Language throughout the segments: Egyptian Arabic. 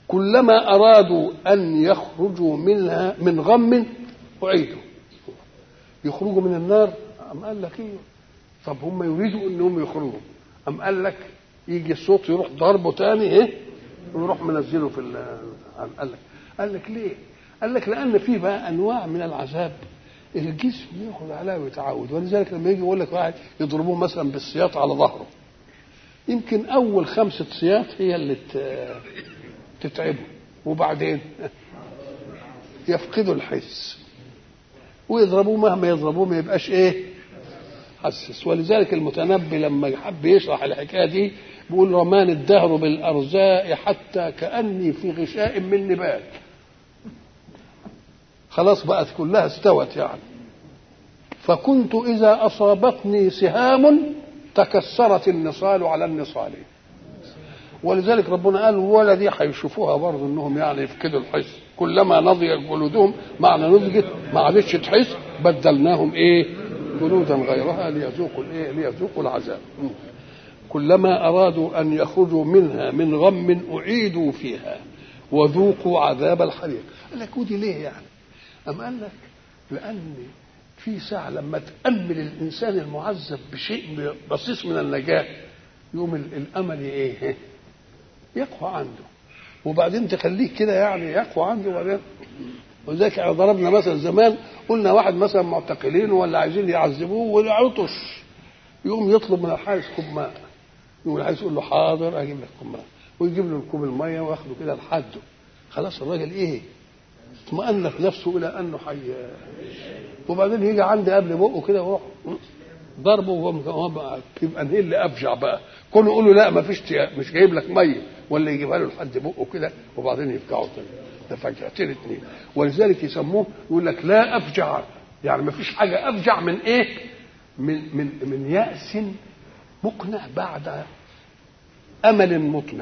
كلما ارادوا ان يخرجوا منها من غم اعيدوا يخرجوا من النار أم قال لك ايه طب هم يريدوا انهم يخرجوا أم قال لك يجي الصوت يروح ضربه تاني ايه ويروح منزله في ال- قال لك قال لك ليه قال لك لان في بقى انواع من العذاب الجسم ياخذ عليها ويتعود ولذلك لما يجي يقول لك واحد يضربوه مثلا بالسياط على ظهره يمكن اول خمسه سياط هي اللي ت- تتعبه وبعدين يفقدوا الحس ويضربوه مهما يضربوه ما يبقاش ايه حسس ولذلك المتنبي لما حب يشرح الحكايه دي بيقول رمان الدهر بالارزاء حتى كاني في غشاء من نبات خلاص بقت كلها استوت يعني فكنت اذا اصابتني سهام تكسرت النصال على النصال ولذلك ربنا قال ولا دي هيشوفوها برضه انهم يعني يفقدوا الحس كلما نضجت جلودهم معنى نضجت ما عادتش تحس بدلناهم ايه جلودا غيرها ليذوقوا الايه ليذوقوا العذاب م. كلما ارادوا ان يخرجوا منها من غم اعيدوا فيها وذوقوا عذاب الحريق قال لك ودي ليه يعني أم قال لك لأن في ساعة لما تأمل الإنسان المعذب بشيء بسيط من النجاة يوم ال- الأمل إيه؟ يقوى عنده وبعدين تخليه كده يعني يقوى عنده وبعدين ولذلك احنا ضربنا مثلا زمان قلنا واحد مثلا معتقلين ولا عايزين يعذبوه والعطش يقوم يطلب من الحارس كوب ماء يقول الحارس يقول له حاضر اجيب لك كوب ماء ويجيب له الكوب الميه وياخده كده لحده خلاص الراجل ايه اطمأنت نفسه الى انه حي وبعدين يجي عندي قبل بقه كده ويروح ضربه وهو بقى يبقى ايه اللي ابجع بقى كله يقول له لا ما فيش مش جايب لك ميه ولا يجيبها له لحد بقه كده وبعدين يفجعه تاني ده فجعتين اتنين ولذلك يسموه يقول لك لا افجع يعني ما فيش حاجه افجع من ايه؟ من من من يأس مقنع بعد امل مطمع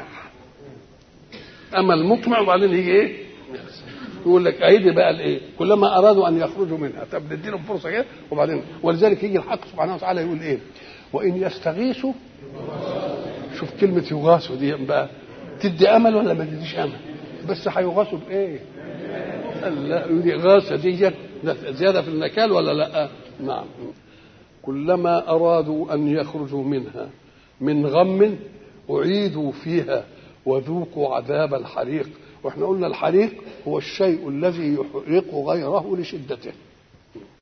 امل مطمع وبعدين يجي ايه؟ يقول لك ايدي بقى الايه؟ كلما ارادوا ان يخرجوا منها طب نديلهم فرصه كده وبعدين ولذلك يجي الحق سبحانه وتعالى يقول ايه؟ وان يستغيثوا شوف كلمه يغاثوا دي بقى تدي امل ولا ما تديش امل؟ بس هيغاثوا بايه؟ قال لا دي غاثه دي زياده في النكال ولا لا؟ نعم كلما ارادوا ان يخرجوا منها من غم اعيدوا فيها وذوقوا عذاب الحريق واحنا قلنا الحريق هو الشيء الذي يحرق غيره لشدته